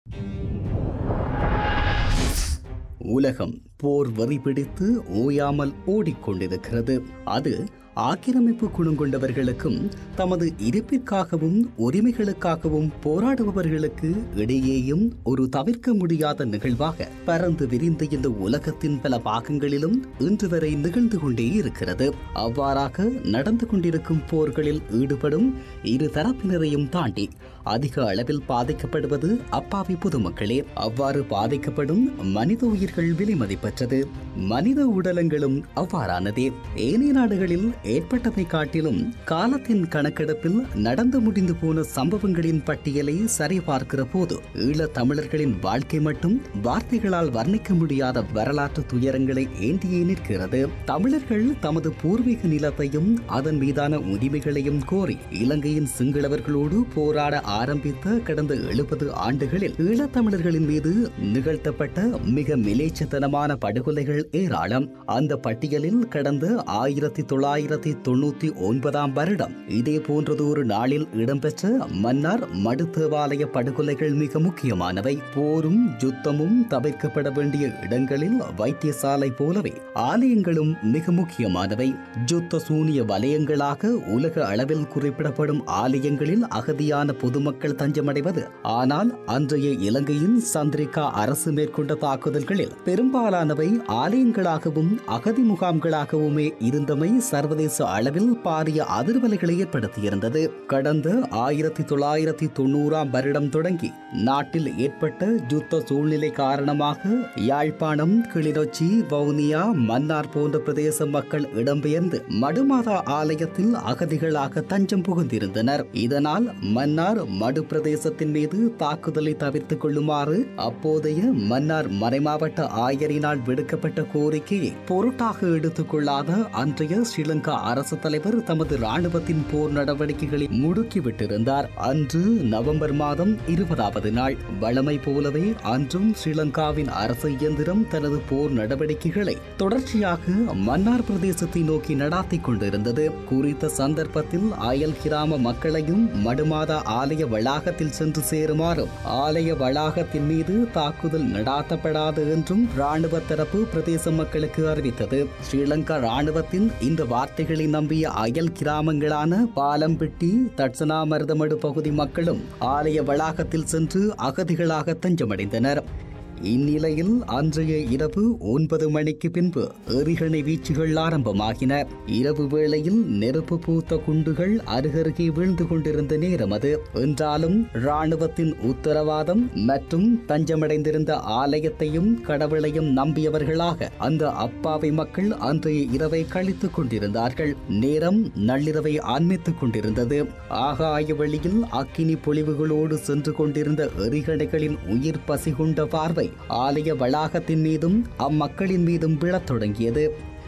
உலகம் போர் வெறி பிடித்து ஓயாமல் ஓடிக்கொண்டிருக்கிறது அது ஆக்கிரமிப்பு குணங்கொண்டவர்களுக்கும் தமது இருப்பிற்காகவும் உரிமைகளுக்காகவும் போராடுபவர்களுக்கு இடையேயும் ஒரு தவிர்க்க முடியாத நிகழ்வாக பறந்து விரிந்த இந்த உலகத்தின் பல பாகங்களிலும் இன்று வரை நிகழ்ந்து கொண்டே இருக்கிறது அவ்வாறாக நடந்து கொண்டிருக்கும் போர்களில் ஈடுபடும் இரு தரப்பினரையும் தாண்டி அதிக அளவில் பாதிக்கப்படுவது அப்பாவி பொதுமக்களே அவ்வாறு பாதிக்கப்படும் மனித உயிர்கள் விலைமதிப்பற்றது மனித உடலங்களும் அவ்வாறானதே ஏனைய நாடுகளில் ஏற்பட்டதை காட்டிலும் காலத்தின் கணக்கெடுப்பில் நடந்து முடிந்து போன சம்பவங்களின் பட்டியலை சரிபார்க்கிற போது ஈழத் தமிழர்களின் வாழ்க்கை மட்டும் வார்த்தைகளால் வர்ணிக்க முடியாத வரலாற்று துயரங்களை ஏந்தியே நிற்கிறது தமிழர்கள் தமது பூர்வீக நிலத்தையும் அதன் மீதான உரிமைகளையும் கோரி இலங்கையின் சிங்களவர்களோடு போராட ஆரம்பித்த கடந்த எழுபது ஆண்டுகளில் ஈழத்தமிழர்களின் மீது நிகழ்த்தப்பட்ட மிக மிலேச்சத்தனமான படுகொலைகள் ஏராளம் அந்த பட்டியலில் கடந்த ஆயிரத்தி தொள்ளாயிரத்தி தொண்ணூத்தி ஒன்பதாம் வருடம் இதே போன்றது ஒரு நாளில் இடம்பெற்ற மன்னார் மடு தேவாலய படுகொலைகள் மிக முக்கியமானவை போரும் யுத்தமும் தவிர்க்கப்பட வேண்டிய இடங்களில் வைத்தியசாலை போலவே ஆலயங்களும் மிக முக்கியமானவை யுத்த சூனிய வலயங்களாக உலக அளவில் குறிப்பிடப்படும் ஆலயங்களில் அகதியான பொதுமக்கள் தஞ்சமடைவது ஆனால் அன்றைய இலங்கையின் சந்திரிகா அரசு மேற்கொண்ட தாக்குதல்களில் பெரும்பாலானவை ஆலயங்களாகவும் அகதி முகாம்களாகவுமே இருந்தமை சர்வதேச அளவில் பாரிய அதிர்வலைகளை ஏற்படுத்தியிருந்தது கடந்த ஆயிரத்தி தொள்ளாயிரத்தி தொண்ணூறாம் வருடம் தொடங்கி நாட்டில் ஏற்பட்ட யுத்த சூழ்நிலை காரணமாக யாழ்ப்பாணம் கிளிநொச்சி வவுனியா மன்னார் போன்ற பிரதேச மக்கள் இடம்பெயர்ந்து மடுமாதா ஆலயத்தில் அகதிகளாக தஞ்சம் புகுந்திருந்தனர் இதனால் மன்னார் மடு பிரதேசத்தின் மீது தாக்குதலை தவிர்த்துக் கொள்ளுமாறு அப்போதைய மன்னார் மறைமாவட்ட ஆயரினால் விடுக்கப்பட்ட கோரிக்கையை பொருட்டாக எடுத்துக் கொள்ளாத அன்றைய ஸ்ரீலங்கா அரசு தலைவர் தமது ராணுவத்தின் போர் நடவடிக்கைகளை முடுக்கிவிட்டிருந்தார் அன்று நவம்பர் மாதம் இருபதாவது நாள் வழமை போலவே அன்றும் ஸ்ரீலங்காவின் அரசு இயந்திரம் தனது போர் நடவடிக்கைகளை தொடர்ச்சியாக மன்னார் பிரதேசத்தை நோக்கி நடாத்திக் கொண்டிருந்தது குறித்த சந்தர்ப்பத்தில் அயல் கிராம மக்களையும் மடுமாதா ஆலய வளாகத்தில் சென்று சேருமாறும் ஆலய வளாகத்தின் மீது தாக்குதல் நடாத்தப்படாது என்றும் ராணுவ தரப்பு பிரதேச மக்களுக்கு அறிவித்தது ஸ்ரீலங்கா ராணுவத்தின் இந்த வார்த்தைகளை நம்பிய அயல் கிராமங்களான பாலம்பிட்டி தட்சணாமருதமடு பகுதி மக்களும் ஆலய வளாகத்தில் சென்று அகதிகளாக தஞ்சமடைந்தனர் இந்நிலையில் அன்றைய இரவு ஒன்பது மணிக்கு பின்பு எறிகணை வீச்சுகள் ஆரம்பமாகின இரவு வேளையில் நெருப்பு பூத்த குண்டுகள் அருகருகே வீழ்ந்து கொண்டிருந்த நேரம் அது என்றாலும் ராணுவத்தின் உத்தரவாதம் மற்றும் தஞ்சமடைந்திருந்த ஆலயத்தையும் கடவுளையும் நம்பியவர்களாக அந்த அப்பாவி மக்கள் அன்றைய இரவை கழித்துக் கொண்டிருந்தார்கள் நேரம் நள்ளிரவை ஆன்மித்துக் கொண்டிருந்தது ஆகாய வழியில் அக்கினி பொழிவுகளோடு சென்று கொண்டிருந்த எறிகணைகளின் உயிர் பசி கொண்ட பார்வை ஆலய வளாகத்தின் மீதும் அம்மக்களின் மீதும் விழத் தொடங்கியது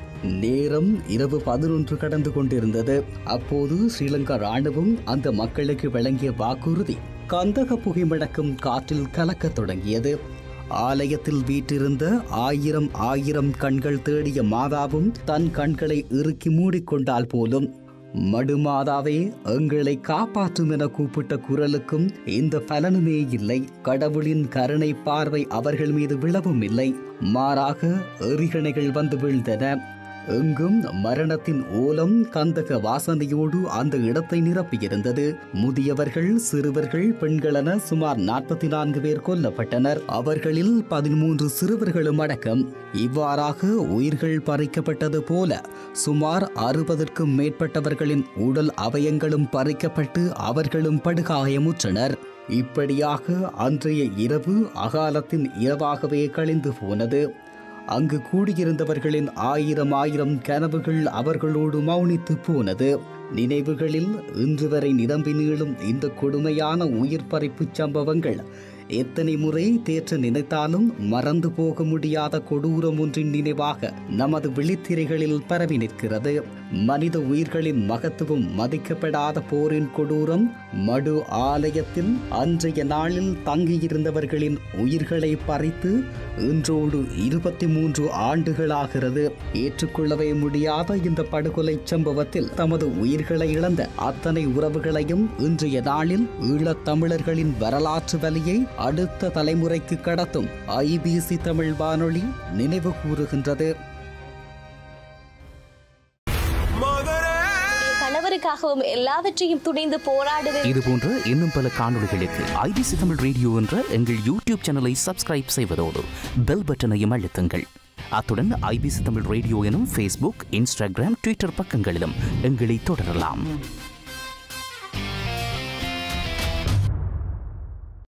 நேரம் இரவு பதினொன்று கடந்து கொண்டிருந்தது அப்போது ஸ்ரீலங்கா ராணுவம் அந்த மக்களுக்கு வழங்கிய வாக்குறுதி கந்தக புகை முழக்கம் காற்றில் கலக்கத் தொடங்கியது ஆலயத்தில் வீற்றிருந்த ஆயிரம் ஆயிரம் கண்கள் தேடிய மாதாவும் தன் கண்களை இறுக்கி மூடிக்கொண்டால் போலும் மடுமாதாவே எங்களை காப்பாற்றும் என கூப்பிட்ட குரலுக்கும் இந்த பலனுமே இல்லை கடவுளின் கருணை பார்வை அவர்கள் மீது விழவும் இல்லை மாறாக எறிகணைகள் வந்து வீழ்ந்தன எங்கும் மரணத்தின் ஓலம் கந்தக வாசனையோடு அந்த இடத்தை நிரப்பியிருந்தது முதியவர்கள் சிறுவர்கள் பெண்கள் என சுமார் நாற்பத்தி நான்கு பேர் கொல்லப்பட்டனர் அவர்களில் பதிமூன்று சிறுவர்களும் அடக்கம் இவ்வாறாக உயிர்கள் பறிக்கப்பட்டது போல சுமார் அறுபதற்கும் மேற்பட்டவர்களின் உடல் அவயங்களும் பறிக்கப்பட்டு அவர்களும் படுகாயமுற்றனர் இப்படியாக அன்றைய இரவு அகாலத்தின் இரவாகவே கழிந்து போனது அங்கு கூடியிருந்தவர்களின் ஆயிரம் ஆயிரம் கனவுகள் அவர்களோடு மௌனித்து போனது நினைவுகளில் இன்று வரை நிரம்பி நீளும் இந்த கொடுமையான உயிர் பறிப்புச் சம்பவங்கள் எத்தனை முறை தேற்ற நினைத்தாலும் மறந்து போக முடியாத கொடூரம் ஒன்றின் நினைவாக நமது விழித்திரைகளில் பரவி நிற்கிறது மனித உயிர்களின் மகத்துவம் மதிக்கப்படாத போரின் கொடூரம் மடு ஆலயத்தில் அன்றைய நாளில் தங்கியிருந்தவர்களின் உயிர்களை பறித்து இன்றோடு இருபத்தி மூன்று ஆண்டுகளாகிறது ஏற்றுக்கொள்ளவே முடியாத இந்த படுகொலை சம்பவத்தில் தமது உயிர்களை இழந்த அத்தனை உறவுகளையும் இன்றைய நாளில் ஈழத் தமிழர்களின் வரலாற்று வலியை அடுத்த தலைமுறைக்கு கடத்தும் ஐபிசி தமிழ் வானொலி நினைவு கூறுகின்றது கணவருக்காகவும் எல்லாவற்றையும் துணிந்து போராடுவேன் இது போன்ற இன்னும் பல காணொளிகளுக்கு ஐபிசி தமிழ் ரேடியோ என்ற எங்கள் யூடியூப் சேனலை சப்ஸ்கிரைப் செய்வதோடு பெல் பட்டனையும் அழுத்துங்கள் அத்துடன் ஐபிசி தமிழ் ரேடியோ எனும் ஃபேஸ்புக் இன்ஸ்டாகிராம் ட்விட்டர் பக்கங்களிலும் எங்களை தொடரலாம்